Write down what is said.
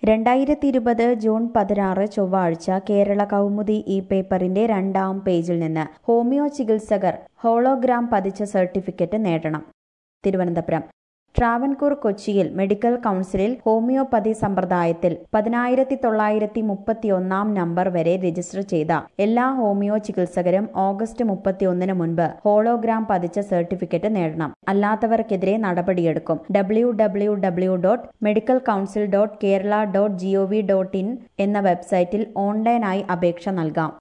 രണ്ടായിരത്തി ഇരുപത് ജൂൺ പതിനാറ് ചൊവ്വാഴ്ച കേരള കൗമുദി ഈ പേപ്പറിന്റെ രണ്ടാം പേജിൽ നിന്ന് ഹോമിയോ ചികിത്സകർ ഹോളോഗ്രാം പതിച്ച സർട്ടിഫിക്കറ്റ് നേടണം തിരുവനന്തപുരം ട്രാവൻകൂർ കൊച്ചിയിൽ മെഡിക്കൽ കൌൺസിലിൽ ഹോമിയോപ്പതി സമ്പ്രദായത്തിൽ പതിനായിരത്തി തൊള്ളായിരത്തി മുപ്പത്തി ഒന്നാം നമ്പർ വരെ രജിസ്റ്റർ ചെയ്ത എല്ലാ ഹോമിയോ ചികിത്സകരും ഓഗസ്റ്റ് മുപ്പത്തിയൊന്നിന് മുൻപ് ഹോളോഗ്രാം പതിച്ച സർട്ടിഫിക്കറ്റ് നേടണം അല്ലാത്തവർക്കെതിരെ നടപടിയെടുക്കും W W W dot medical council dot Kerala dot GOV dot in എന്ന വെബ്സൈറ്റിൽ ഓൺലൈനായി അപേക്ഷ നൽകാം